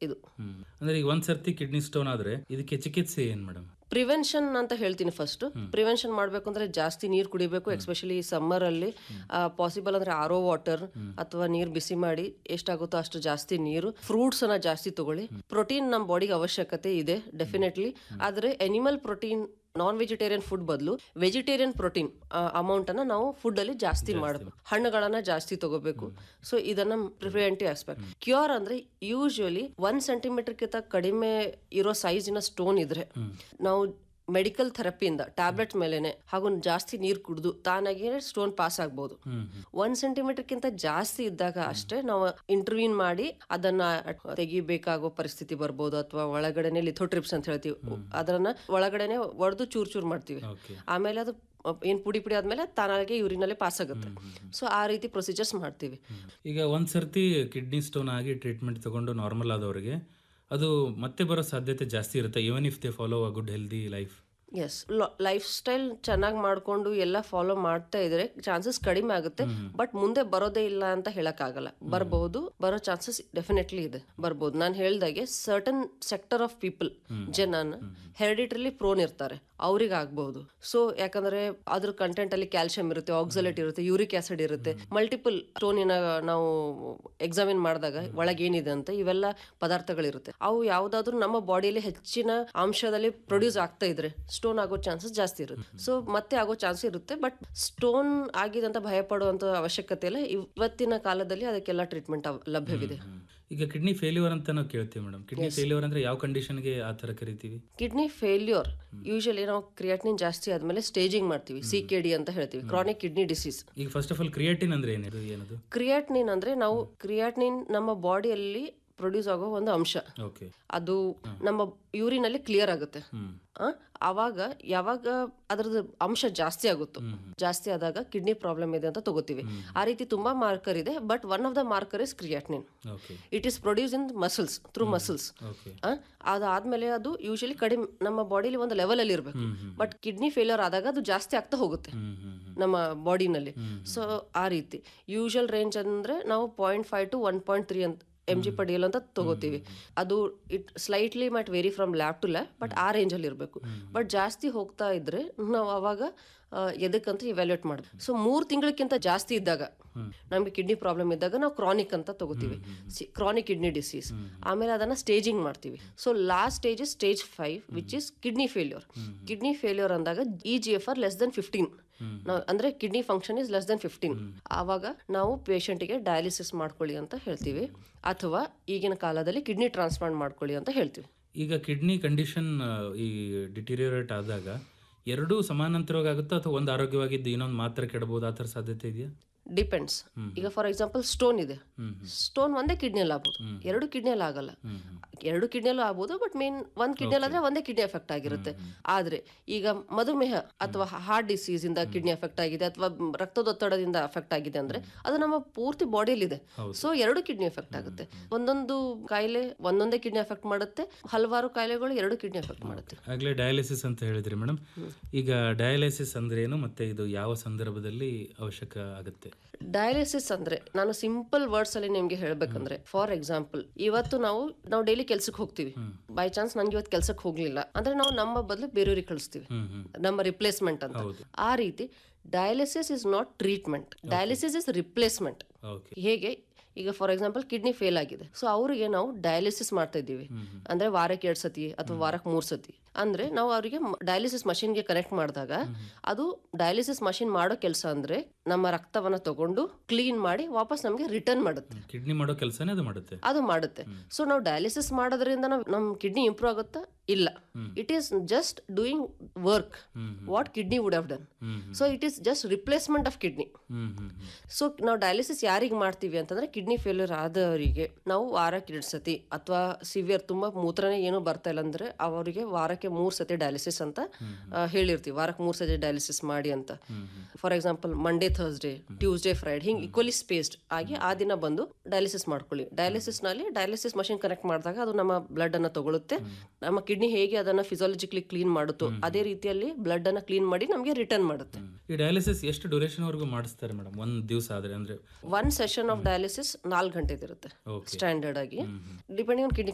ಇದು ಹ್ಮ್ ಅಂದ್ರೆ ಈಗ ಒಂದ್ ಸರ್ತಿ ಕಿಡ್ನಿ ಸ್ಟೋನ್ ಆದ್ರೆ ಇದಕ್ಕೆ ಚಿಕಿತ್ಸೆ ಏನ್ ಮೇಡಮ್ ಪ್ರಿವೆನ್ಷನ್ ಅಂತ ಹೇಳ್ತೀನಿ ಫಸ್ಟ್ ಪ್ರಿವೆನ್ಷನ್ ಮಾಡಬೇಕು ಅಂದ್ರೆ ಜಾಸ್ತಿ ನೀರು ಕುಡಿಬೇಕು ಎಸ್ಪೆಷಲಿ ಸಮ್ಮರ್ ಅಲ್ಲಿ ಪಾಸಿಬಲ್ ಅಂದ್ರೆ ಆರೋ ವಾಟರ್ ಅಥವಾ ನೀರು ಬಿಸಿ ಮಾಡಿ ಎಷ್ಟಾಗುತ್ತೋ ಅಷ್ಟು ಜಾಸ್ತಿ ನೀರು ಫ್ರೂಟ್ಸ್ ಅನ್ನ ಜಾಸ್ತಿ ತಗೊಳ್ಳಿ ಪ್ರೋಟೀನ್ ನಮ್ಮ ಬಾಡಿಗೆ ಅವಶ್ಯಕತೆ ಇದೆ ಡೆಫಿನೆಟ್ಲಿ ಆದ್ರೆ animal protein non vegetarian food ಬದಲು ವೆಜಿಟೇರಿಯನ್ ಪ್ರೋಟೀನ್ ಅಮೌಂಟ್ ಅನ್ನ ನಾವು ಫುಡ್ ಅಲ್ಲಿ ಜಾಸ್ತಿ ಮಾಡಬೇಕು ಹಣ್ಣುಗಳನ್ನ ಜಾಸ್ತಿ ತಗೋಬೇಕು ಸೊ ಇದನ್ನ ಪ್ರಿವೆಂಟಿವ್ ಆಸ್ಪೆಕ್ಟ್ ಕ್ಯೂರ್ ಅಂದ್ರೆ ಯೂಶುವಲಿ ಒನ್ ಸೆಂಟಿಮೀಟರ್ ಕಿಂತ ಕಡಿಮೆ ಇರೋ ಸೈಜಿನ ಸ್ಟೋನ್ ಇದ್ರೆ ನಾವು ಮೆಡಿಕಲ್ ಥೆರಪಿಯಿಂದ ಟ್ಯಾಬ್ಲೆಟ್ ಮೇಲೆನೆ ಹಾಗೂ ಜಾಸ್ತಿ ನೀರು ಕುಡಿದು ತಾನಾಗಿ ಸ್ಟೋನ್ ಪಾಸ್ ಆಗ್ಬೋದು ಒಂದ್ ಸೆಂಟಿಮೀಟರ್ ಕಿಂತ ಜಾಸ್ತಿ ಇದ್ದಾಗ ಅಷ್ಟೇ ನಾವು ಇಂಟರ್ವ್ಯೂನ್ ಮಾಡಿ ಅದನ್ನ ತೆಗಿಬೇಕಾಗೋ ಪರಿಸ್ಥಿತಿ ಬರ್ಬೋದು ಅಥವಾ ಒಳಗಡೆನೆ ಲಿಥೋಟ್ರಿಪ್ಸ್ ಅಂತ ಹೇಳ್ತೀವಿ ಅದನ್ನ ಒಳಗಡೆನೆ ಒಡೆದು ಚೂರ್ ಚೂರ್ ಮಾಡ್ತೀವಿ ಓಕೆ ಆಮೇಲೆ ಅದು ಏನ್ ಪುಡಿ ಪುಡಿ ಆದ್ಮೇಲೆ ತಾನಾಗೆ ಯೂರಿನಲ್ಲಿ ಪಾಸ್ ಆಗುತ್ತೆ ಸೊ ಆ ರೀತಿ ಪ್ರೊಸೀಜರ್ಸ್ ಮಾಡ್ತೀವಿ ಈಗ ಒಂದ್ ಸರ್ತಿ ಕಿಡ್ನಿ ಸ್ಟೋನ್ ಆಗಿ ಟ್ರೀಟ್ಮೆಂಟ್ ತಗೊಂಡು ನಾರ್ಮಲ್ ಆದವರಿಗೆ ಅದು ಮತ್ತೆ ಬರೋ ಸಾಧ್ಯತೆ ಜಾಸ್ತಿ ಇರುತ್ತೆ even if they follow a good healthy life as lifestyle ಚೆನ್ನಾಗಿ ಮಾಡ್ಕೊಂಡು ಎಲ್ಲ ಫಾಲೋ ಮಾಡ್ತಾ ಇದ್ರೆ ಚಾನ್ಸಸ್ ಕಡಿಮೆ ಆಗುತ್ತೆ ಬಟ್ ಮುಂದೆ ಬರೋದೇ ಇಲ್ಲ ಅಂತ ಹೇಳಕ್ ಆಗಲ್ಲ ಬರಬಹುದು ಬರೋ ಚಾನ್ಸಸ್ ಡೆಫಿನೆಟ್ಲಿ ಇದೆ ಬರ್ಬೋದು ನಾನು ಹೇಳ್ದಾಗೆ ಸರ್ಟನ್ ಸೆಕ್ಟರ್ ಆಫ್ ಪೀಪಲ್ ಜನನ ಹೆರಿಡಿಟ್ರಲ್ಲಿ ಪ್ರೋನ್ ಇರ್ತಾರೆ ಅವ್ರಿಗೆ ಆಗ್ಬಹುದು ಸೊ ಯಾಕಂದ್ರೆ ಅದ್ರ ಕಂಟೆಂಟ್ ಅಲ್ಲಿ ಕ್ಯಾಲ್ಸಿಯಂ ಇರುತ್ತೆ ಆಕ್ಸಲೇಟ್ ಇರುತ್ತೆ ಯೂರಿಕ್ ಆಸಿಡ್ ಇರುತ್ತೆ ಮಲ್ಟಿಪಲ್ ಸ್ಟೋನಿನ ನಾವು ಎಕ್ಸಾಮಿನ್ ಮಾಡಿದಾಗ ಒಳಗೆ ಏನಿದೆ ಅಂತ ಇವೆಲ್ಲ ಪದಾರ್ಥಗಳಿರುತ್ತೆ ಅವು ಯಾವ್ದಾದ್ರು ನಮ್ಮ ಬಾಡಿಯಲ್ಲಿ ಹೆಚ್ಚಿನ ಅಂಶದಲ್ಲಿ ಪ್ರೊಡ್ಯೂಸ್ ಆಗ್ತಾ ಇದ್ರೆ ಸ್ಟೋನ್ ಆಗೋ ಚಾನ್ಸಸ್ ಜಾಸ್ತಿ ಇರುತ್ತೆ ಸೊ ಮತ್ತೆ ಆಗೋ ಚಾನ್ಸ್ ಇರುತ್ತೆ ಬಟ್ ಸ್ಟೋನ್ ಆಗಿದೆ ಅಂತ ಭಯ ಪಡುವಂತ ಅವಶ್ಯಕತೆ ಇಲ್ಲ ಇವತ್ತಿನ ಕಾಲದಲ್ಲಿ ಅದಕ್ಕೆಲ್ಲ ಟ್ರೀಟ್ಮೆಂಟ್ ಲಭ್ಯವಿದೆ ಈಗ ಕಿಡ್ನಿ ಫೇಲ್ಯೂರ್ ಅಂತ ನಾವು ಕೇಳ್ತೀವಿ ಮೇಡಮ್ ಕಿಡ್ನಿ ಫೇಲ್ಯೂರ್ ಅಂದ್ರೆ ಯಾವ ಕಂಡೀಷನ್ಗೆ ಆ ತರ ಕರಿತೀವಿ ಕಿಡ್ನಿ ಫೇಲ್ಯೂರ್ ಯೂಶಲಿ ನಾವು ಕ್ರಿಯಾಟಿನಿನ್ ಜಾಸ್ತಿ ಆದ್ಮೇಲೆ ಸ್ಟೇಜಿಂಗ್ ಮಾಡ್ತೀವಿ ಸಿ ಕೆ ಡಿ ಅಂತ ಹೇಳ್ತೀವಿ ಕ್ರಾನಿಕ್ ಕಿಡ್ನಿ ಡಿಸೀಸ್ ಈಗ ಫಸ್ಟ್ ಆಫ್ ಆಲ್ ಕ್ರಿಯೇಟಿನ್ ಅಂದ್ರೆ ಏನಿದು ಏನದು ಕ್ರಿಯಾಟ್ನಿನ್ ಅಂದ್ರೆ ನಾವು ಕ್ರಿಯಾಟ್ನಿನ್ ನಮ್ಮ ಬಾಡಿಯಲ್ಲಿ ಪ್ರೊಡ್ಯೂಸ್ ಆಗೋ ಒಂದು ಅಂಶ ಓಕೆ ಅದು ನಮ್ಮ ಯೂರಿನ್ ಅಲ್ಲಿ ಕ್ಲಿಯರ್ ಆಗುತ್ತೆ ಹ್ಮ್ ಆ, ಅವಾಗ ಯಾವಾಗ ಅದ್ರದ್ದು ಅಂಶ ಜಾಸ್ತಿ ಆಗುತ್ತೋ ಜಾಸ್ತಿ ಆದಾಗ ಕಿಡ್ನಿ ಪ್ರಾಬ್ಲಮ್ ಇದೆ ಅಂತ ತಗೋತೀವಿ ಆ ರೀತಿ ತುಂಬಾ ಮಾರ್ಕರ್ ಇದೆ but one of the marker is creatinine okay it is produce in muscles through muscles okay ಅದಾದ್ಮೇಲೆ ಅದು ಯೂಶಲಿ ಕಡಿಮೆ ನಮ್ಮ ಬಾಡಿಲಿ ಒಂದು ಲೆವೆಲ್ ಅಲ್ಲಿ ಇರಬೇಕು ಬಟ್ ಕಿಡ್ನಿ ಫೇಲ್ಯೂರ್ ಆದಾಗ ಅದು ಜಾಸ್ತಿ ಆಗ್ತಾ ಹೋಗುತ್ತೆ ಹ್ಮ್ ಹ್ಮ್ ಹ್ಮ್ ನಮ್ಮ ಬಾಡಿನಲ್ಲಿ ಸೊ ಆ ರೀತಿ ಯೂಶಲ್ ರೇಂಜ್ ಅಂದ್ರೆ ನಾವು point five to one point three ಅಂತ M G per D L ಅಂತ ತಗೋತೀವಿ ಅದು it slightly might vary from lab to lab but ಆ ರೇಂಜಲ್ಲಿ ಇರಬೇಕು ಬಟ್ ಜಾಸ್ತಿ ಹೋಗ್ತಾ ಇದ್ರೆ ನಾವು ಅವಾಗ ಆ, ಎದಕ್ಕಂತ ಇವ್ಯಾಲ್ಯೂಟ್ ಮಾಡ್ಬೇಕು ಸೊ ಮೂರು ತಿಂಗಳಕ್ಕಿಂತ ಜಾಸ್ತಿ ಇದ್ದಾಗ ನಮಗೆ ಕಿಡ್ನಿ ಪ್ರಾಬ್ಲಮ್ ಇದ್ದಾಗ ನಾವು ಕ್ರಾನಿಕ್ ಅಂತ ತಗೋತೀವಿ ಕ್ರಾನಿಕ್ ಕಿಡ್ನಿ ಡಿಸೀಸ್ ಆಮೇಲೆ ಅದನ್ನ ಸ್ಟೇಜಿಂಗ್ ಮಾಡ್ತೀವಿ so last stage is stage five which is kidney failure kidney failure ಅಂದಾಗ E G F R less than fifteen ನಾವು ಅಂದ್ರೆ kidney function is less than fifteen ಆವಾಗ ನಾವು ಪೇಷಂಟಿಗೆ ಡಯಾಲಿಸಿಸ್ ಮಾಡ್ಕೊಳ್ಳಿ ಅಂತ ಹೇಳ್ತೀವಿ ಅಥವಾ ಈಗಿನ ಕಾಲದಲ್ಲಿ ಕಿಡ್ನಿ ಟ್ರಾನ್ಸ್ಪ್ಲಾಂಟ್ ಮಾಡ್ಕೊಳ್ಳಿ ಅಂತ ಹೇಳ್ತೀವಿ ಈಗ ಕಿಡ್ನಿ ಕಂಡೀಷನ್ ಈ ಡಿಟಿರಿಯೋರೇಟ್ ಆದಾಗ ಎರಡೂ ಸಮಾನಾಂತರವಾಗಿ ಆಗುತ್ತಾ ಅಥವಾ ಒಂದು ಆರೋಗ್ಯವಾಗಿದ್ದು ಇನ್ನೊಂದು ಮಾತ್ರ ಕೆಡಬಹುದು ಆ ಥರ ಸಾಧ್ಯತೆ ಇದೆಯಾ ಡಿಪೆಂಡ್ಸ್ ಈಗ ಫಾರ್ ಎಕ್ಸಾಂಪಲ್ ಸ್ಟೋನ್ ಇದೆ ಸ್ಟೋನ್ ಒಂದೇ ಕಿಡ್ನಿಯಲ್ಲಿ ಆಗ್ಬೋದು ಎರಡು ಕಿಡ್ನಿಯಲ್ಲಿ ಆಗಲ್ಲ ಎರಡು ಕಿಡ್ನಿಯಲ್ಲೂ ಆಗ್ಬೋದು ಬಟ್ ಮೇನ್ ಒಂದ್ ಕಿಡ್ನಿಯಲ್ಲಿ ಆದ್ರೆ ಒಂದೇ ಕಿಡ್ನಿ ಎಫೆಕ್ಟ್ ಆಗಿರುತ್ತೆ ಆದ್ರೆ ಈಗ ಮಧುಮೇಹ ಅಥವಾ ಹಾರ್ಟ್ ಡಿಸೀಸ್ ಇಂದ ಕಿಡ್ನಿ ಎಫೆಕ್ಟ್ ಆಗಿದೆ ಅಥವಾ ರಕ್ತದೊತ್ತಡದಿಂದ ಎಫೆಕ್ಟ್ ಆಗಿದೆ ಅಂದ್ರೆ ಅದು ನಮ್ಮ ಪೂರ್ತಿ ಬಾಡಿಯಲ್ಲಿ ಇದೆ ಸೊ ಎರಡು ಕಿಡ್ನಿ ಎಫೆಕ್ಟ್ ಆಗುತ್ತೆ ಒಂದೊಂದು ಕಾಯಿಲೆ ಒಂದೊಂದೇ ಕಿಡ್ನಿ ಎಫೆಕ್ಟ್ ಮಾಡುತ್ತೆ ಹಲವಾರು ಕಾಯಿಲೆಗಳು ಎರಡು ಕಿಡ್ನಿ ಎಫೆಕ್ಟ್ ಮಾಡುತ್ತೆ ಆಗಲೇ ಡಯಾಲಿಸಿಸ್ ಅಂತ ಹೇಳಿದ್ರಿ ಮೇಡಮ್ ಈಗ ಡಯಾಲಿಸಿಸ್ ಅಂದ್ರೆ ಏನು ಮತ್ತೆ ಇದು ಯಾವ ಸಂದರ್ಭದಲ್ಲಿ ಅವಶ್ಯಕ ಆಗುತ್ತೆ ಡಯಾಲಿಸಿಸ್ ಅಂದ್ರೆ ನಾನು ಸಿಂಪಲ್ ವರ್ಡ್ಸ್ ಅಲ್ಲಿ ನಿಮ್ಗೆ ಹೇಳ್ಬೇಕಂದ್ರೆ ಫಾರ್ ಎಕ್ಸಾಂಪಲ್ ಇವತ್ತು ನಾವು ನಾವು ಡೈಲಿ ಕೆಲ್ಸಕ್ಕೆ ಹೋಗ್ತೀವಿ ಬೈ ಚಾನ್ಸ್ ನಂಗೆ ಇವತ್ತು ಕೆಲ್ಸಕ್ಕೆ ಹೋಗ್ಲಿಲ್ಲ ಅಂದ್ರೆ ನಾವು ನಮ್ಮ ಬದಲು ಬೇರೆಯವ್ರಿಗೆ ಕಳಿಸ್ತೀವಿ ಹ್ಮ್ ಹ್ಮ್ ನಮ್ಮ ರಿಪ್ಲೇಸ್ಮೆಂಟ್ ಅಂತ ಆ ರೀತಿ dialysis is not treatment dialysis is replacement okay ಹೇಗೆ ಈಗ ಫಾರ್ ಎಕ್ಸಾಂಪಲ್ ಕಿಡ್ನಿ ಫೇಲ್ ಆಗಿದೆ ಸೊ ಅವರಿಗೆ ನಾವು ಡಯಾಲಿಸಿಸ್ ಮಾಡ್ತಾ ಇದ್ದೀವಿ ಅಂದ್ರೆ ವಾರಕ್ಕೆ ಎರಡ್ ಸತಿ ಅಥವಾ ವಾರಕ್ಕೆ ಮೂರ್ ಸತಿ ಅಂದ್ರೆ ನಾವು ಅವರಿಗೆ ಡಯಾಲಿಸಿಸ್ ಮಷಿನ್ಗೆ ಕನೆಕ್ಟ್ ಮಾಡಿದಾಗ ಅದು ಡಯಾಲಿಸಿಸ್ ಮಷಿನ್ ಮಾಡೋ ಕೆಲಸ ಅಂದ್ರೆ ನಮ್ಮ ರಕ್ತವನ್ನ ತಗೊಂಡು ಕ್ಲೀನ್ ಮಾಡಿ ವಾಪಸ್ ನಮಗೆ ರಿಟರ್ನ್ ಮಾಡುತ್ತೆ ಕಿಡ್ನಿ ಮಾಡೋ ಕೆಲಸನೇ ಅದು ಮಾಡುತ್ತೆ ಅದು ಮಾಡುತ್ತೆ ಸೊ ನಾವು ಡಯಾಲಿಸಿಸ್ ಮಾಡೋದ್ರಿಂದ ನಾವು ನಮ್ಮ ಕಿಡ್ನಿ ಇಂಪ್ರೂವ್ ಆಗುತ್ತಾ ಇಲ್ಲ it is just doing work what kidney would have done so it is just replacement of kidney hmm hmm hmm so ನಾವು ಡಯಾಲಿಸಿಸ್ ಯಾರಿಗೆ ಮಾಡ್ತೀವಿ ಅಂತಂದ್ರೆ ಕಿಡ್ನಿ ಫೇಲ್ಯೂರ್ ಆದವರಿಗೆ ನಾವು ವಾರಕ್ಕೆ ಎರಡು ಸತಿ ಅಥವಾ ಸಿವಿಯರ್ ತುಂಬಾ ಮೂತ್ರನೇ ಏನು ಬರ್ತಾ ಇಲ್ಲ ಅಂದ್ರೆ ಅವರಿಗೆ ವಾರಕ್ಕೆ ಮೂರ್ ಸತಿ ಡಯಾಲಿಸಿಸ್ ಅಂತ ಆ, ಹೇಳಿರ್ತೀವಿ ವಾರಕ್ಕೆ ಮೂರ್ ಸತಿ ಡಯಾಲಿಸಿಸ್ ಮಾಡಿ ಅಂತ for example Monday Thursday Tuesday Friday ಹಿಂಗ್ ಈಕ್ವಲಿ ಸ್ಪೇಸ್ಡ್ ಆಗಿ ಆ ದಿನ ಬಂದು ಡಯಾಲಿಸಿಸ್ ಮಾಡ್ಕೊಳ್ಳಿ ಡಯಾಲಿಸಿಸ್ ನಲ್ಲಿ ಡಯಾಲಿಸಿಸ್ ಮಷಿನ್ ಕನೆಕ್ಟ್ ಮಾಡಿದಾಗ ಅದು ನಮ್ಮ ಬ್ಲಡ್ ಅನ್ನ ತಗೊಳುತ್ತೆ ನಮ್ಮ ಕಿಡ್ನಿ ಹೇಗೆ ಅದನ್ನ ಫಿಸಿಯಾಲಜಿಕಲಿ ಕ್ಲೀನ್ ಮಾಡುತ್ತೋ ಅದೇ ರೀತಿಯಲ್ಲಿ ಬ್ಲಡ್ ಅನ್ನ ಕ್ಲೀನ್ ಮಾಡಿ ನಮಗೆ ರಿಟರ್ನ್ ಮಾಡುತ್ತೆ ಈ ಡಯಾಲಿಸಿಸ್ ಎಷ್ಟು ಡ್ಯೂರೇಷನ್ ವರೆಗೂ ಮಾಡಿಸ್ತಾರೆ ಮೇಡಮ್ ಒಂದ್ ದಿವಸ ಆದ್ರೆ ಅಂದ್ರೆ ಒನ್ ಸೆಷನ್ ಆಫ್ ಡಯಾಲಿಸಿಸ್ ನಾಲ್ಕು ಗಂಟೆದಿರುತ್ತೆ Okay. ಸ್ಟ್ಯಾಂಡರ್ಡ್ ಆಗಿ ಡಿಪೆಂಡಿಂಗ್ ಆನ್ ಕಿಡ್ನಿ